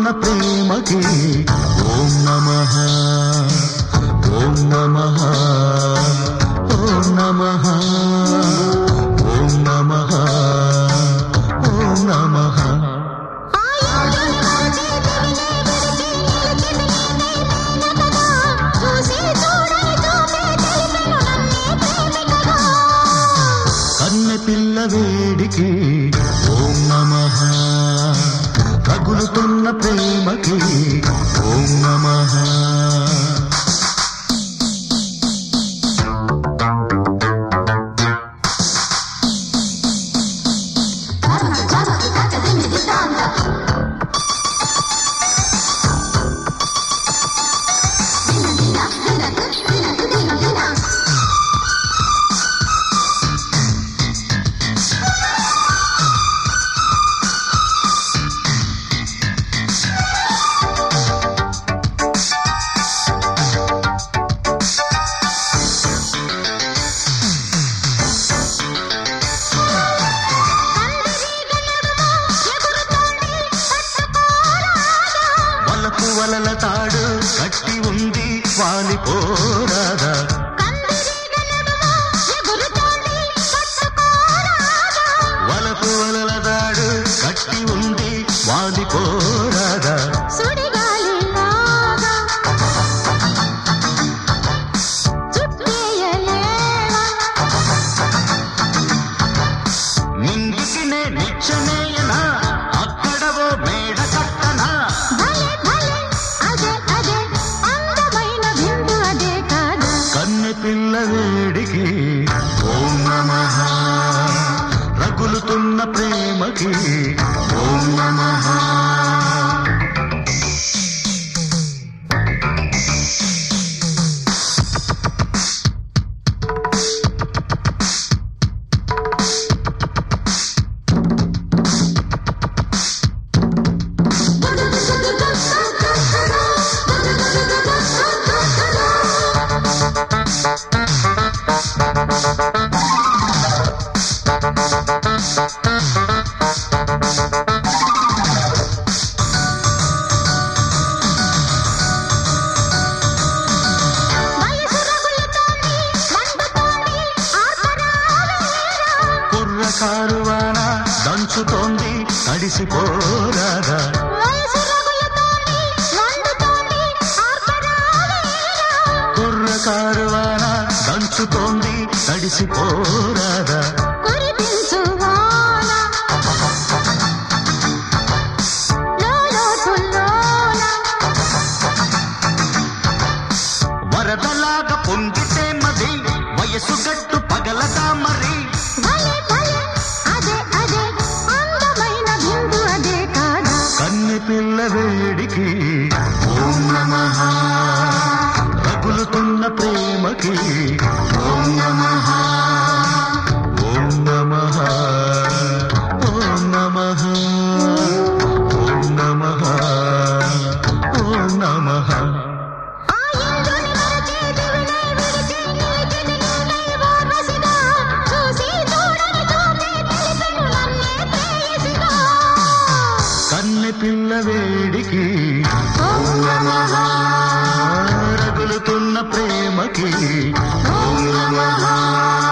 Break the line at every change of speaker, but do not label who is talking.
రగులుతున్న ప్రేమకి ఓం నమ ఓం నమ ఓం నమ ఓం నమ ఓం నమ కన్నె పిల్ల వేడికి ఓం నమ రగులుతున్న ప్రేమకి ఓం నమ వలకు వలల తాడు కట్టి ఉంది వాలిపోరాదా వలకు వలల తాడు కట్టి ఉంది వాలిపోరాదా నిందికినే నిచ్చనేయనా అక్కడవో మేడ కట్టనా కన్నె పిల్ల వేడికి ఓం నమ రగులుతున్న ప్రేమకి ఓం నమ కుర్ర కారువాన దంచుతోంది తడిసిపోరాదా కుర్ర కారువాన దంచుతోంది తడిసిపోరాదా వరదలాగా పొంగితే మది వయసు గట్టు పగలదా మరి కన్నె పిల్ల వేడికి ఓం నమ రగులుతున్న ప్రేమకి ఓం నమ ఓం నమ ఓం నమ ఓం నమ ఓం నమ కన్నె పిల్ల వేడికి ఓం నమ రగులుతున్న ప్రేమకి ఓం నమ